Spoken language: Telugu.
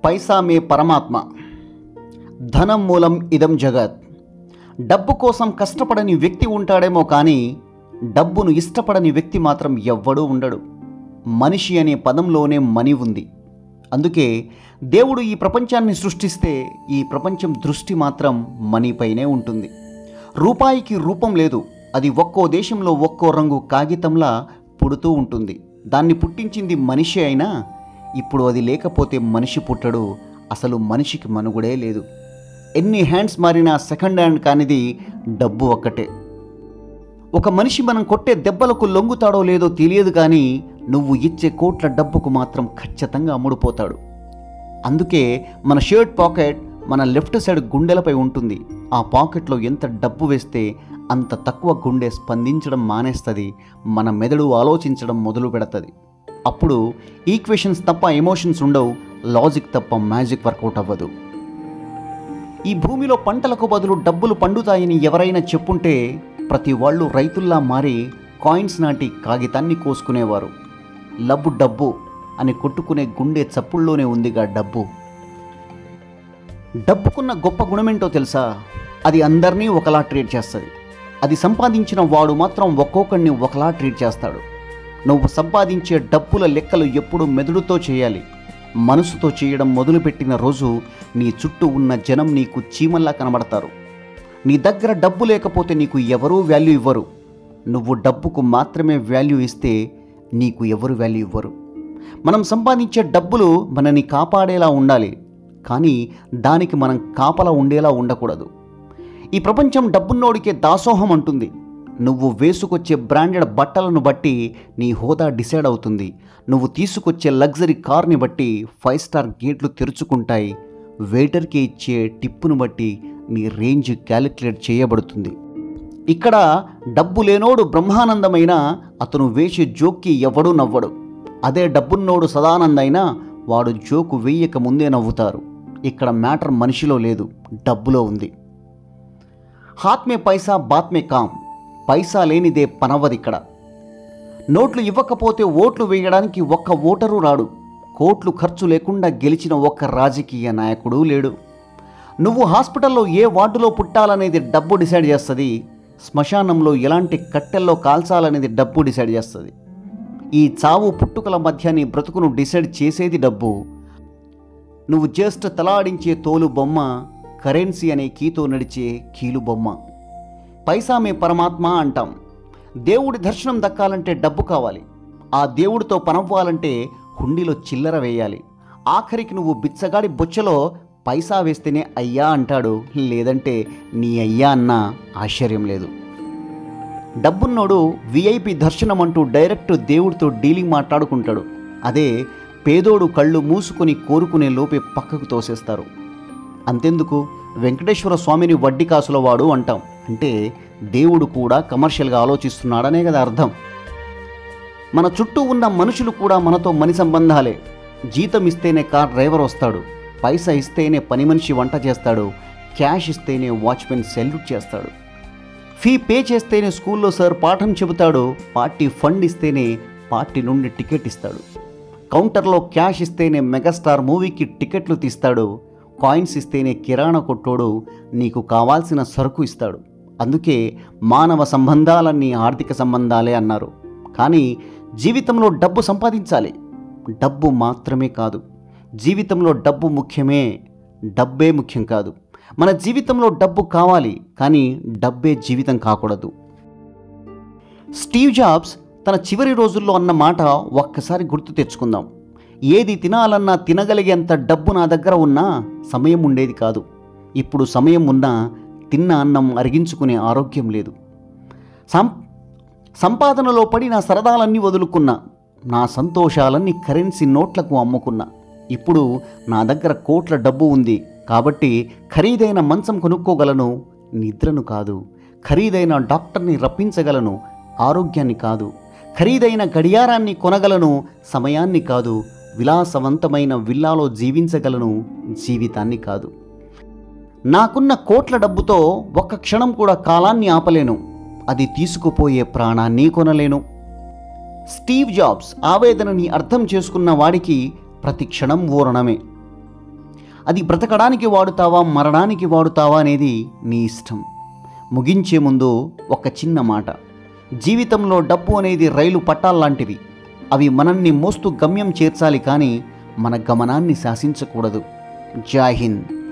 పైసా మే పరమాత్మ ధనం మూలం ఇదం జగత్ డబ్బు కోసం కష్టపడని వ్యక్తి ఉంటాడేమో కానీ డబ్బును ఇష్టపడని వ్యక్తి మాత్రం ఎవ్వడూ ఉండడు మనిషి అనే పదంలోనే మని ఉంది అందుకే దేవుడు ఈ ప్రపంచాన్ని సృష్టిస్తే ఈ ప్రపంచం దృష్టి మాత్రం మనీపైనే ఉంటుంది రూపాయికి రూపం లేదు అది ఒక్కో దేశంలో ఒక్కో రంగు కాగితంలా పుడుతూ ఉంటుంది దాన్ని పుట్టించింది మనిషి అయినా ఇప్పుడు అది లేకపోతే మనిషి పుట్టడు అసలు మనిషికి మనుగుడే లేదు ఎన్ని హ్యాండ్స్ మారినా సెకండ్ హ్యాండ్ కానిది డబ్బు ఒక్కటే ఒక మనిషి మనం కొట్టే దెబ్బలకు లొంగుతాడో లేదో తెలియదు కానీ నువ్వు ఇచ్చే కోట్ల డబ్బుకు మాత్రం ఖచ్చితంగా అమ్ముడుపోతాడు అందుకే మన షర్ట్ పాకెట్ మన లెఫ్ట్ సైడ్ గుండెలపై ఉంటుంది ఆ పాకెట్లో ఎంత డబ్బు వేస్తే అంత తక్కువ గుండె స్పందించడం మానేస్తుంది మన మెదడు ఆలోచించడం మొదలు పెడుతుంది అప్పుడు ఈక్వేషన్స్ తప్ప ఎమోషన్స్ ఉండవు లాజిక్ తప్ప మ్యాజిక్ వర్కౌట్ అవ్వదు ఈ భూమిలో పంటలకు బదులు డబ్బులు పండుతాయని ఎవరైనా చెప్పుంటే ప్రతి వాళ్ళు రైతుల్లా మారి కాయిన్స్ నాటి కాగితాన్ని కోసుకునేవారు లబ్బు డబ్బు అని కొట్టుకునే గుండె చప్పుల్లోనే ఉందిగా డబ్బు డబ్బుకున్న గొప్ప గుణమేంటో తెలుసా అది అందరినీ ఒకలా ట్రీట్ చేస్తుంది అది సంపాదించిన వాడు మాత్రం ఒక్కొక్కడిని ఒకలా ట్రీట్ చేస్తాడు నువ్వు సంపాదించే డబ్బుల లెక్కలు ఎప్పుడు మెదడుతో చేయాలి మనసుతో చేయడం మొదలుపెట్టిన రోజు నీ చుట్టూ ఉన్న జనం నీకు చీమల్లా కనబడతారు నీ దగ్గర డబ్బు లేకపోతే నీకు ఎవరూ వాల్యూ ఇవ్వరు నువ్వు డబ్బుకు మాత్రమే వాల్యూ ఇస్తే నీకు ఎవరు వాల్యూ ఇవ్వరు మనం సంపాదించే డబ్బులు మనని కాపాడేలా ఉండాలి కానీ దానికి మనం కాపలా ఉండేలా ఉండకూడదు ఈ ప్రపంచం డబ్బున్నోడికే దాసోహం అంటుంది నువ్వు వేసుకొచ్చే బ్రాండెడ్ బట్టలను బట్టి నీ హోదా డిసైడ్ అవుతుంది నువ్వు తీసుకొచ్చే లగ్జరీ కార్ని బట్టి ఫైవ్ స్టార్ గేట్లు తెరుచుకుంటాయి వెయిటర్కి ఇచ్చే టిప్పును బట్టి నీ రేంజ్ క్యాలిక్యులేట్ చేయబడుతుంది ఇక్కడ డబ్బు లేనోడు బ్రహ్మానందమైన అతను వేసే జోక్కి ఎవడూ నవ్వడు అదే డబ్బున్నోడు సదానందైనా వాడు జోకు వేయక ముందే నవ్వుతారు ఇక్కడ మ్యాటర్ మనిషిలో లేదు డబ్బులో ఉంది హాత్ మే పైసా బాత్ మే కామ్ పైసా లేనిదే పనవది ఇక్కడ నోట్లు ఇవ్వకపోతే ఓట్లు వేయడానికి ఒక్క ఓటరు రాడు కోట్లు ఖర్చు లేకుండా గెలిచిన ఒక్క రాజకీయ నాయకుడు లేడు నువ్వు హాస్పిటల్లో ఏ వార్డులో పుట్టాలనేది డబ్బు డిసైడ్ చేస్తుంది శ్మశానంలో ఎలాంటి కట్టెల్లో కాల్చాలనేది డబ్బు డిసైడ్ చేస్తుంది ఈ చావు పుట్టుకల మధ్య నీ బ్రతుకును డిసైడ్ చేసేది డబ్బు నువ్వు జస్ట్ తలాడించే తోలు బొమ్మ కరెన్సీ అనే కీతో నడిచే కీలు బొమ్మ పైసా మే పరమాత్మ అంటాం దేవుడి దర్శనం దక్కాలంటే డబ్బు కావాలి ఆ దేవుడితో పనవ్వాలంటే హుండీలో చిల్లర వేయాలి ఆఖరికి నువ్వు బిచ్చగాడి బొచ్చలో పైసా వేస్తేనే అయ్యా అంటాడు లేదంటే నీ అయ్యా అన్న ఆశ్చర్యం లేదు డబ్బున్నోడు విఐపి దర్శనం అంటూ డైరెక్ట్ దేవుడితో డీలింగ్ మాట్లాడుకుంటాడు అదే పేదోడు కళ్ళు మూసుకొని కోరుకునే లోపే పక్కకు తోసేస్తారు అంతెందుకు వెంకటేశ్వర స్వామిని వడ్డీ కాసుల వాడు అంటాం అంటే దేవుడు కూడా కమర్షియల్గా ఆలోచిస్తున్నాడనే కదా అర్థం మన చుట్టూ ఉన్న మనుషులు కూడా మనతో మని సంబంధాలే జీతం ఇస్తేనే కార్ డ్రైవర్ వస్తాడు పైసా ఇస్తేనే పని మనిషి వంట చేస్తాడు క్యాష్ ఇస్తేనే వాచ్మెన్ సెల్యూట్ చేస్తాడు ఫీ పే చేస్తేనే స్కూల్లో సార్ పాఠం చెబుతాడు పార్టీ ఫండ్ ఇస్తేనే పార్టీ నుండి టికెట్ ఇస్తాడు కౌంటర్లో క్యాష్ ఇస్తేనే మెగాస్టార్ మూవీకి టికెట్లు తీస్తాడు కాయిన్స్ ఇస్తేనే కిరాణా కొట్టోడు నీకు కావాల్సిన సరుకు ఇస్తాడు అందుకే మానవ సంబంధాలన్నీ ఆర్థిక సంబంధాలే అన్నారు కానీ జీవితంలో డబ్బు సంపాదించాలి డబ్బు మాత్రమే కాదు జీవితంలో డబ్బు ముఖ్యమే డబ్బే ముఖ్యం కాదు మన జీవితంలో డబ్బు కావాలి కానీ డబ్బే జీవితం కాకూడదు స్టీవ్ జాబ్స్ తన చివరి రోజుల్లో అన్న మాట ఒక్కసారి గుర్తు తెచ్చుకుందాం ఏది తినాలన్నా తినగలిగేంత డబ్బు నా దగ్గర ఉన్నా సమయం ఉండేది కాదు ఇప్పుడు సమయం ఉన్నా తిన్న అన్నం అరిగించుకునే ఆరోగ్యం లేదు సం సంపాదనలో పడి నా సరదాలన్నీ వదులుకున్నా నా సంతోషాలన్నీ కరెన్సీ నోట్లకు అమ్ముకున్నా ఇప్పుడు నా దగ్గర కోట్ల డబ్బు ఉంది కాబట్టి ఖరీదైన మంచం కొనుక్కోగలను నిద్రను కాదు ఖరీదైన డాక్టర్ని రప్పించగలను ఆరోగ్యాన్ని కాదు ఖరీదైన గడియారాన్ని కొనగలను సమయాన్ని కాదు విలాసవంతమైన విల్లాలో జీవించగలను జీవితాన్ని కాదు నాకున్న కోట్ల డబ్బుతో ఒక్క క్షణం కూడా కాలాన్ని ఆపలేను అది తీసుకుపోయే ప్రాణాన్ని కొనలేను స్టీవ్ జాబ్స్ ఆవేదనని అర్థం చేసుకున్న వాడికి ప్రతి క్షణం ఓరణమే అది బ్రతకడానికి వాడుతావా మరణానికి వాడుతావా అనేది నీ ఇష్టం ముగించే ముందు ఒక చిన్న మాట జీవితంలో డబ్బు అనేది రైలు పట్టాల్లాంటివి అవి మనల్ని మోస్తూ గమ్యం చేర్చాలి కానీ మన గమనాన్ని శాసించకూడదు జై హింద్